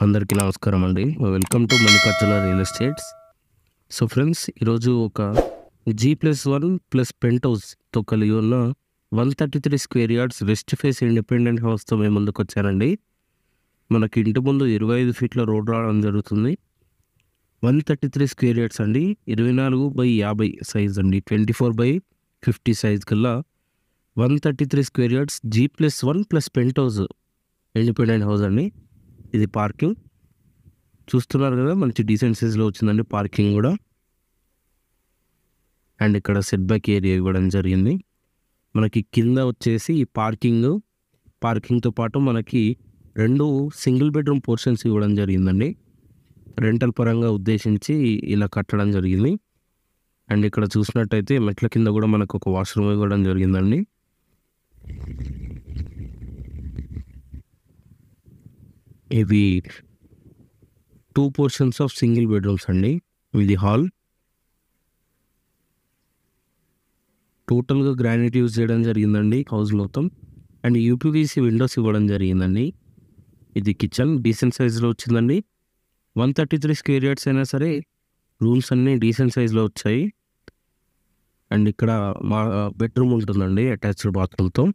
అందరికీ నమస్కారం అండి welcome to Mallikarjuna real estates so friends ఈరోజు ఒక జీ ప్లస్ వన్ ప్లస్ పెంట్ హౌస్తో కలిగి ఉన్న one thirty three square yards west face independent హౌస్తో మేము ముందుకు వచ్చానండి మనకి ఇంటి ముందు ఇరవై ఐదు ఫీట్ల రోడ్ రావడం జరుగుతుంది one thirty three square yards అండి ఇరవై నాలుగు బై యాభై సైజ్ అండి twenty four by fifty size కల్లా one thirty three square yards G plus one plus penthouse independent house అండి ఇది పార్కింగ్ చూస్తున్నారు కదా మంచి డీసెంట్ సైజ్లో వచ్చిందండి పార్కింగ్ కూడా అండ్ ఇక్కడ సెట్ బ్యాక్ ఏరియా ఇవ్వడం జరిగింది మనకి కింద వచ్చేసి ఈ పార్కింగ్ పార్కింగ్తో పాటు మనకి రెండు సింగిల్ బెడ్రూమ్ పోర్షన్స్ ఇవ్వడం జరిగిందండి రెంటల్ పరంగా ఉద్దేశించి ఇలా కట్టడం జరిగింది అండ్ ఇక్కడ చూసినట్టయితే మెట్ల కింద కూడా మనకు ఒక వాష్రూమ్ ఇవ్వడం జరిగిందండి ఇవి two portions of single bedrooms అండి ఇది హాల్ టోటల్గా గ్రానైట్ యూజ్ చేయడం జరిగిందండి హౌస్ మొత్తం అండ్ యూపీవీసీ విండోస్ ఇవ్వడం జరిగిందండి ఇది కిచెన్ డీసెంట్ సైజులో వచ్చిందండి one thirty three square yards అయినా సరే రూమ్స్ అన్నీ డీసెంట్ సైజులో వచ్చాయి అండ్ ఇక్కడ మా బెడ్రూమ్ ఉంటుందండి అటాచ్డ్ బాత్రూమ్తో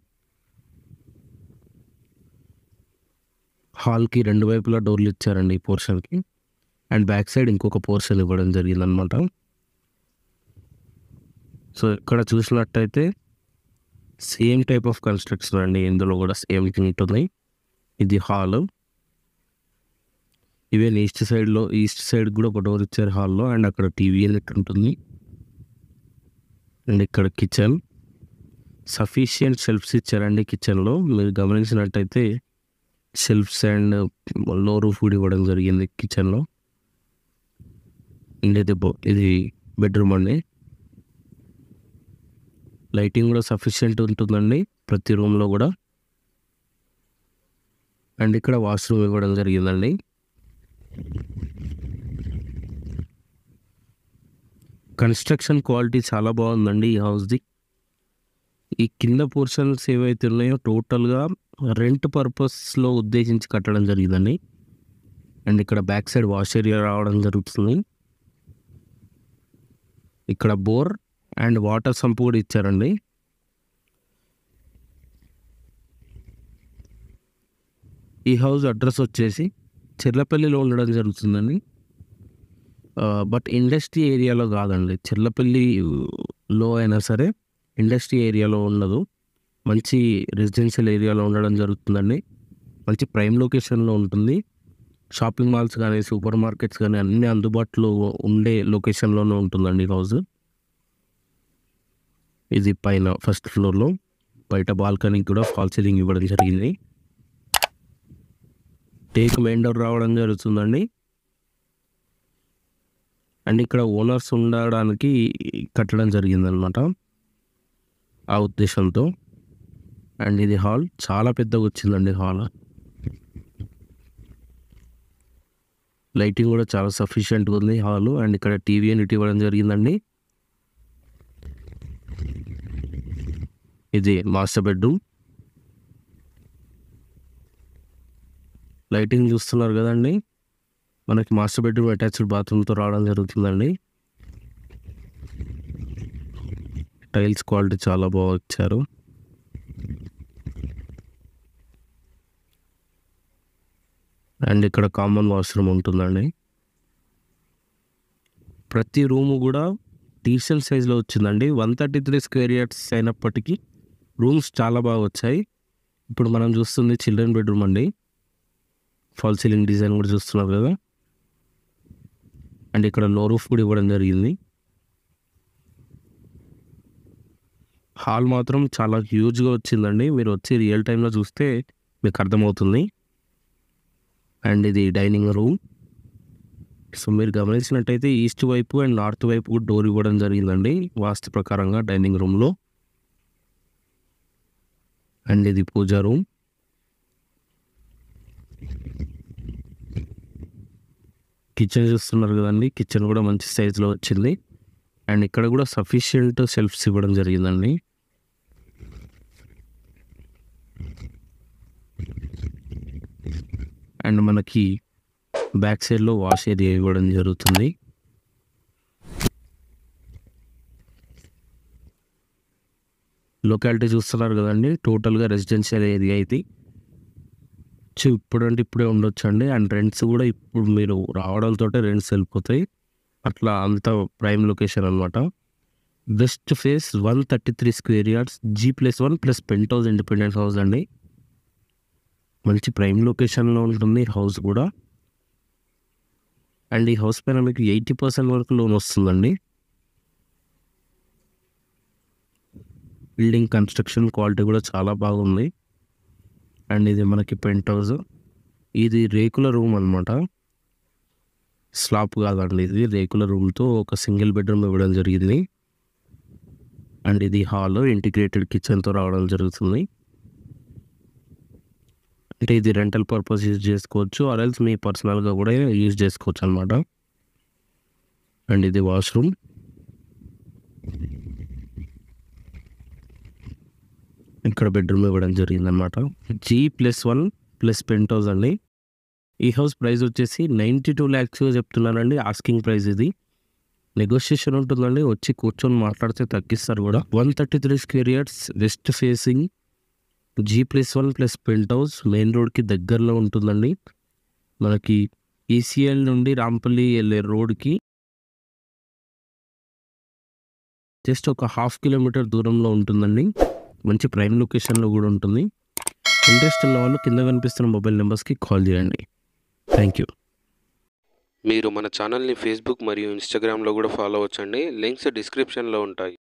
హాల్కి రెండు వైపులా డోర్లు ఇచ్చారండి ఈ పోర్షన్కి అండ్ బ్యాక్ సైడ్ ఇంకొక పోర్షన్ ఇవ్వడం జరిగిందనమాట సో ఇక్కడ చూసినట్టయితే సేమ్ టైప్ ఆఫ్ కన్స్ట్రక్షన్ అండి ఇందులో కూడా సేమ్ ఉంటుంది ఇది హాల్ ఈవెన్ ఈస్ట్ సైడ్లో ఈస్ట్ సైడ్ కూడా ఒక డోర్ ఇచ్చారు హాల్లో అండ్ అక్కడ టీవీ యూనిట్ ఉంటుంది అండ్ ఇక్కడ కిచెన్ సఫిషియంట్ షెల్ఫ్స్ ఇచ్చారండి కిచెన్లో మీరు గమనించినట్టయితే షెల్ఫ్స్ అండ్ లో రూఫ్ కూడా ఇవ్వడం జరిగింది కిచెన్లో అండ్ ఇది బో- ఇది బెడ్రూమ్ అండి లైటింగ్ కూడా సఫిషియెంట్ ఉంటుందండి ప్రతి రూమ్లో కూడా అండ్ ఇక్కడ వాష్రూమ్ ఇవ్వడం జరిగిందండి కన్స్ట్రక్షన్ క్వాలిటీ చాలా బాగుందండి ఈ హౌస్ది ఈ కింద పోర్షన్స్ ఏవైతే ఉన్నాయో టోటల్గా రెంట్ పర్పస్లో ఉద్దేశించి కట్టడం జరిగిందండి అండ్ ఇక్కడ బ్యాక్ సైడ్ వాష్ ఏరియా రావడం జరుగుతుంది ఇక్కడ బోర్ అండ్ వాటర్ సంప్ కూడా ఇచ్చారండి ఈ హౌస్ అడ్రస్ వచ్చేసి చెర్లపల్లిలో ఉండడం జరుగుతుందండి బట్ ఇండస్ట్రీ ఏరియాలో కాదండి చెర్లపల్లిలో అయినా సరే ఇండస్ట్రీ ఏరియాలో ఉండదు మంచి రెసిడెన్షియల్ ఏరియాలో ఉండడం జరుగుతుందండి మంచి ప్రైమ్ లొకేషన్లో ఉంటుంది షాపింగ్ మాల్స్ కానీ సూపర్ మార్కెట్స్ కానీ అన్నీ అందుబాటులో ఉండే లొకేషన్లోనే ఉంటుందండి ఈ హౌస్ ఇది పైన ఫస్ట్ ఫ్లోర్లో బయట బాల్కనీకి కూడా ఫాల్ సీలింగ్ ఇవ్వడం జరిగింది టేక్ మెయిన్ డోర్ రావడం జరుగుతుందండి అండ్ ఇక్కడ ఓనర్స్ ఉండడానికి కట్టడం జరిగిందనమాట ఆ ఉద్దేశంతో అండ్ ఇది హాల్ చాలా పెద్దగా వచ్చిందండి హాల్ లైటింగ్ కూడా చాలా సఫిషియెంట్గా ఉంది హాల్ అండ్ ఇక్కడ టీవీ యూనిట్ ఇవ్వడం జరిగిందండి ఇది మాస్టర్ బెడ్రూమ్ లైటింగ్ చూస్తున్నారు కదండి మనకి మాస్టర్ బెడ్రూమ్ అటాచ్డ్ బాత్రూమ్తో రావడం జరుగుతుందండి టైల్స్ క్వాలిటీ చాలా బాగా ఇచ్చారు అండ్ ఇక్కడ కామన్ వాష్రూమ్ ఉంటుందండి ప్రతి రూము కూడా డీసెంట్ సైజ్లో వచ్చిందండి one thirty three square yards అయినప్పటికీ రూమ్స్ చాలా బాగా వచ్చాయి ఇప్పుడు మనం చూస్తుంది చిల్డ్రన్ బెడ్రూమ్ అండి ఫాల్ సీలింగ్ డిజైన్ కూడా చూస్తున్నారు కదా అండ్ ఇక్కడ లో రూఫ్ కూడా ఇవ్వడం జరిగింది హాల్ మాత్రం చాలా హ్యూజ్గా వచ్చిందండి మీరు వచ్చి రియల్ టైంలో చూస్తే మీకు అర్థమవుతుంది అండ్ ఇది డైనింగ్ రూమ్ సో మీరు గమనించినట్టయితే ఈస్ట్ వైపు అండ్ నార్త్ వైపు కూడా డోర్ ఇవ్వడం జరిగిందండి వాస్తు ప్రకారంగా డైనింగ్ రూమ్లో అండ్ ఇది పూజా రూమ్ కిచెన్ చూస్తున్నారు కదండి కిచెన్ కూడా మంచి సైజులో వచ్చింది అండ్ ఇక్కడ కూడా సఫిషియంట్ సెల్ఫ్స్ ఇవ్వడం జరిగిందండి అండ్ మనకి బ్యాక్ సైడ్లో వాష్ ఏరియా ఇవ్వడం జరుగుతుంది లొకాలిటీ చూస్తున్నారు కదండి టోటల్గా రెసిడెన్షియల్ ఏరియా ఇది సో ఇప్పుడంటే ఇప్పుడే ఉండొచ్చు అండి అండ్ రెంట్స్ కూడా ఇప్పుడు మీరు రావడంతో రెంట్స్ వెళ్ళిపోతాయి అట్లా అంత ప్రైమ్ లొకేషన్ అనమాట west face one thirty three square yards G plus one plus penthouse independent house అండి మంచి ప్రైమ్ లొకేషన్లో ఉంటుంది హౌస్ కూడా అండ్ ఈ హౌస్ పైన మీకు ఎయిటీ పర్సెంట్ వరకు లోన్ వస్తుందండి బిల్డింగ్ కన్స్ట్రక్షన్ క్వాలిటీ కూడా చాలా బాగుంది అండ్ ఇది మనకి పెంట్ హౌస్ ఇది రేకుల రూమ్ అనమాట స్లాప్ కాదండి ఇది రేకుల రూమ్తో ఒక సింగిల్ బెడ్రూమ్ ఇవ్వడం జరిగింది అండ్ ఇది హాల్ ఇంటిగ్రేటెడ్ కిచెన్తో రావడం జరుగుతుంది అంటే ఇది రెంటల్ పర్పస్ యూజ్ చేసుకోవచ్చు ఆర్ఎల్స్ మీ పర్సనల్గా కూడా యూజ్ చేసుకోవచ్చు అనమాట అండ్ ఇది వాష్రూమ్ ఇక్కడ బెడ్రూమ్ ఇవ్వడం జరిగింది అనమాట G plus one plus penthouse అండి ఈ హౌస్ ప్రైస్ వచ్చేసి నైంటీ టూ ల్యాక్స్ చెప్తున్నారండి ఆస్కింగ్ ప్రైస్ ఇది నెగోషియేషన్ ఉంటుందండి వచ్చి కూర్చొని మాట్లాడితే తగ్గిస్తారు కూడా one thirty three square yards west facing G plus one plus penthouse main రోడ్కి దగ్గరలో ఉంటుందండి మనకి ఈసీఎల్ నుండి రాంపల్లి వెళ్ళే రోడ్కి జస్ట్ ఒక హాఫ్ కిలోమీటర్ దూరంలో ఉంటుందండి మంచి ప్రైమ్ లొకేషన్లో కూడా ఉంటుంది ఇంట్రెస్ట్ ఉన్న వాళ్ళు కింద కనిపిస్తున్న మొబైల్ నెంబర్స్కి కాల్ చేయండి థ్యాంక్ యూ మీరు మన ఛానల్ని ఫేస్బుక్ మరియు ఇన్స్టాగ్రామ్లో కూడా ఫాలో అవ్వచ్చండి లింక్స్ డిస్క్రిప్షన్లో ఉంటాయి